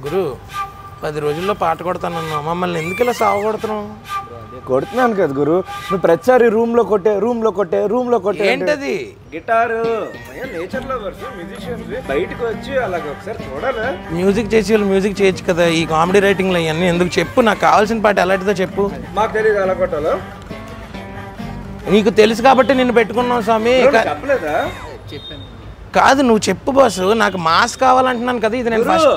గురు పది రోజుల్లో పాట కొడతానన్నా మమ్మల్ని ఎందుకు ఇలా సావగొడుతున్నావు కొడుతున్నాను కదా గురు నువ్వు ప్రతిసారి రూమ్ లో కొట్టే రూమ్ లో కొట్టే రూమ్ లో కొట్టే ఏంటది గిటారు నేచర్ లవర్స్ మ్యూజిషియన్స్ బయటకు వచ్చి అలాగ ఒకసారి చూడాలా మ్యూజిక్ చేసి వాళ్ళు మ్యూజిక్ చేయొచ్చు కదా ఈ కామెడీ రైటింగ్లో ఇవన్నీ ఎందుకు చెప్పు నాకు కావాల్సిన పాట ఎలాంటిదో చెప్పు మాకు తెలియదు అలా కొట్టాలో నీకు తెలుసు కాబట్టి నిన్ను పెట్టుకున్నాం స్వామి కా- చెప్పలేదా కాదు నువ్వు చెప్పు బాసు నాకు మాస్ కావాలంటున్నాను కదా ఇది నేను ఫస్ట్ గురు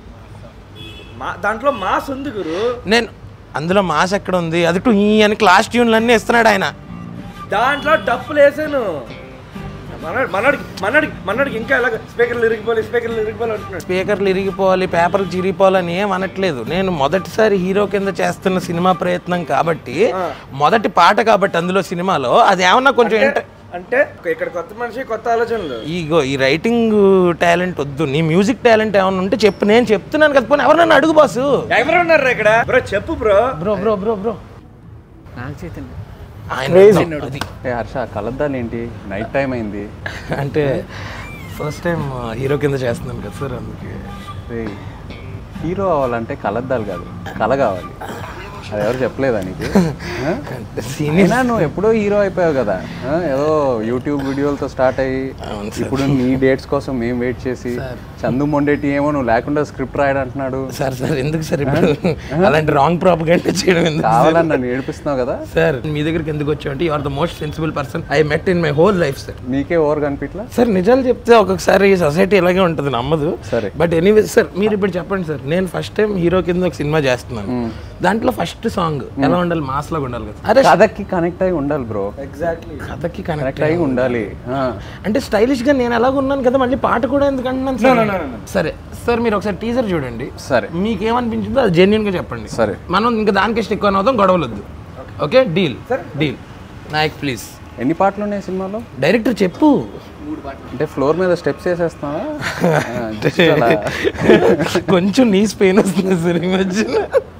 మా దాంట్లో మాస్ ఉంది గురు నేను అందులో మాస్ ఎక్కడ ఉంది అది టూ ఈ అని క్లాస్ ట్యూన్లు అన్నీ ఇస్తున్నాడు ఆయన దాంట్లో డప్పులు వేసాను మనోడి మనోడికి మనోడికి మనోడికి ఇంకా ఎలాగ స్పీకర్లు ఇరిగిపోవాలి స్పీకర్లు ఇరిగిపోవాలి అంటున్నాడు స్పీకర్లు ఇరిగిపోవాలి పేపర్లు చిరిగిపోవాలని ఏం అనట్లేదు నేను మొదటిసారి హీరో కింద చేస్తున్న సినిమా ప్రయత్నం కాబట్టి మొదటి పాట కాబట్టి అందులో సినిమాలో అది ఏమన్నా కొంచెం ఎంట- అంటే ఇక్కడ కొత్త మనిషి కొత్త ఆలోచనలు ఇగో ఈ రైటింగ్ టాలెంట్ వద్దు నీ మ్యూజిక్ టాలెంట్ ఏమన్నా ఉంటే చెప్పు నేను చెప్తున్నాను కదా పోనీ ఎవరన్నా అడుగు బాసు ఎవరు ఉన్నారు ఇక్కడ బ్రో చెప్పు bro bro bro bro bro నాకు చైతన్య ఆయన అది ఏ హర్ష కలద్దాలు ఏంటి నైట్ టైం అయింది అంటే ఫస్ట్ టైం హీరో కింద చేస్తున్నాను కదా సార్ అందుకే రేయ్, హీరో అవ్వాలంటే కలద్దాలు కాదు కల కావాలి అది ఎవరు చెప్పలేదా నీకు ఆ? అంటే సీనియర్ అయినా నువ్వు ఎప్పుడో హీరో అయిపోయావు కదా ఆ? ఏదో యూట్యూబ్ వీడియోలతో స్టార్ట్ అయ్యి అవును ఇప్పుడు నీ డేట్స్ కోసం మేము వెయిట్ చేసి చందు మొండేటి ఏమో నువ్వు లేకుండా స్క్రిప్ట్ రాయడం అంటున్నాడు సార్ సార్ ఎందుకు సార్ ఇప్పుడు అలాంటి రాంగ్ ప్రాపగెండా చేయడం ఎందుకు కావాలని నన్ను ఏడిపిస్తున్నావు కదా సార్ మీ దగ్గరికి ఎందుకు వచ్చావు అంటే you are the most sensible person I met in my whole life sir నీకే ఓవర్ కనిపించలా సార్ నిజాలు చెప్తే ఒక్కొక్కసారి ఈ సొసైటీ ఇలాగే ఉంటుంది నమ్మదు సరే. బట్ ఎనీవే సార్ మీరు ఇప్పుడు చెప్పండి సార్ నేను ఫస్ట్ టైం హీరో కింద ఒక సినిమా చేస్తున్నాను దాంట్లో ఫస్ట్ సాంగ్ ఎలా ఉండాలి మాస్ లాగా ఉండాలి కదా అరే కథకి కనెక్ట్ అయి ఉండాలి బ్రో ఎగ్జాక్ట్లీ కథకి కనెక్ట్ కనెక్ట్ అయి ఉండాలి ఆ. అంటే స్టైలిష్ గా నేను ఎలాగ ఉన్నాను కదా మళ్ళీ పాట కూడా ఎందుకు అంటున్నాను సార్ సరే సార్ మీరు ఒకసారి టీజర్ చూడండి సరే మీకు ఏమనిపించిందో అది జెన్యున్ గా చెప్పండి సరే మనం ఇంకా దానికి స్టిక్ అని అవుతాం గొడవలు వద్దు okay deal deal Nayak please ఎన్ని పాటలు ఉన్నాయి సినిమాలో డైరెక్టర్ చెప్పు అంటే ఫ్లోర్ మీద స్టెప్స్ వేసేస్తావా ఆ, just అలా. కొంచెం నీస్ పెయిన్ వస్తుంది సార్ ఈ మధ్యన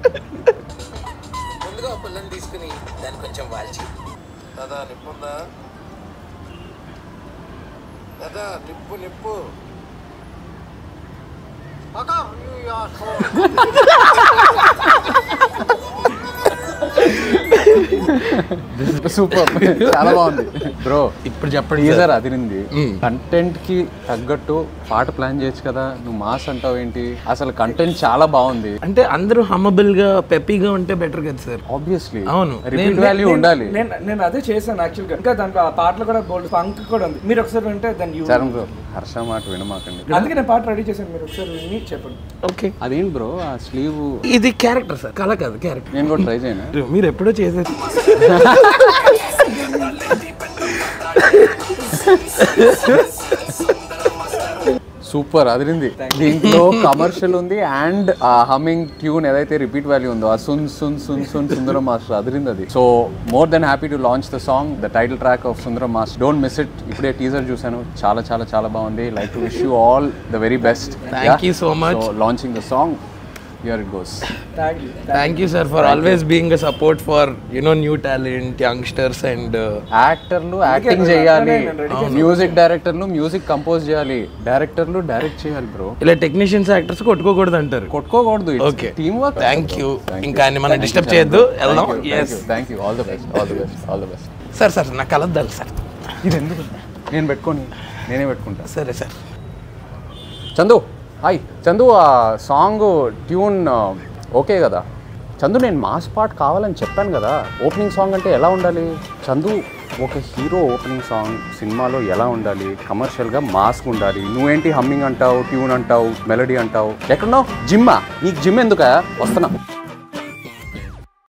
ముందుగా పుల్లని తీసుకుని దాన్ని కొంచెం వాల్చి దాదా నిప్పు ఉందా దాదా నిప్పు నిప్పు సూపర్ చాలా బాగుంది బ్రో ఇప్పుడు చెప్పండి టీజర్ అదిరింది కంటెంట్ కి తగ్గట్టు పాట ప్లాన్ చేయొచ్చు కదా నువ్వు మాస్ అంటావు ఏంటి అసలు కంటెంట్ చాలా బాగుంది అంటే అందరూ హమ్మబుల్ గా పెప్పీగా ఉంటే బెటర్ కదా సార్ ఆబ్వియస్లీ అవును రిపీట్ వాల్యూ ఉండాలి నేను నేను అదే చేశాను యాక్చువల్గా ఇంకా దాంట్లో ఆ పాటలు కూడా బోల్డ్ ఫంక్ కూడా ఉంది మీరు ఒకసారి వింటే దాన్ని you- చరణ్ బ్రో హర్ష మాట వినమాకండి అందుకే నేను పాట రెడీ చేశాను మీరు ఒకసారి విని చెప్పండి ఓకే అదేంటి బ్రో ఆ స్లీవ్ ఇది క్యారెక్టర్ సార్ కళ కాదు క్యారెక్టర్ నేను కూడా ట్రై చేయను మీరు ఎప్పుడో చేసేది సూపర్ అదిరింది దీంట్లో కమర్షియల్ ఉంది అండ్ ఆ హమ్మింగ్ ట్యూన్ ఏదైతే రిపీట్ వాల్యూ ఉందో ఆ సున్ సున్ సున్ సున్ సుందరం మాస్టర్ అదిరింది అది so more then happy to launch the song the title track of Sundaram master don't miss it ఇప్పుడే టీజర్ చూశాను చాలా చాలా చాలా బాగుంది like to wish you all the very best Thank you so much. So launching the song here it goes thank you thank you sir for always being a support for you know new talent youngsters and యాక్టర్లు acting చేయాలి music డైరెక్టర్లు music compose చేయాలి డైరెక్టర్లు direct చేయాలి bro ఇలా technicians actors కొట్టుకోకూడదు అంటారు కొట్టుకోకూడదు okay team work thank you ఇంకా ఆయన మనం డిస్టర్బ్ చేయొద్దు వెళ్దాం yes thank you all the best all the best all the best sir sir నాకు కలద్దాలి సార్ ఇది ఎందుకు నేను పెట్టుకొని నేనే పెట్టుకుంటా సరే సార్ చందు హాయ్ చందు ఆ సాంగ్ ట్యూన్ ఓకే కదా చందు నేను మాస్ పార్ట్ కావాలని చెప్పాను కదా ఓపెనింగ్ సాంగ్ అంటే ఎలా ఉండాలి చందు ఒక హీరో ఓపెనింగ్ సాంగ్ సినిమాలో ఎలా ఉండాలి కమర్షియల్గా మాస్క్ ఉండాలి నువ్వేంటి హమ్మింగ్ అంటావు ట్యూన్ అంటావు మెలడీ అంటావు ఎక్కడున్నావు జిమ్మా నీకు జిమ్ ఎందుకా వస్తున్నా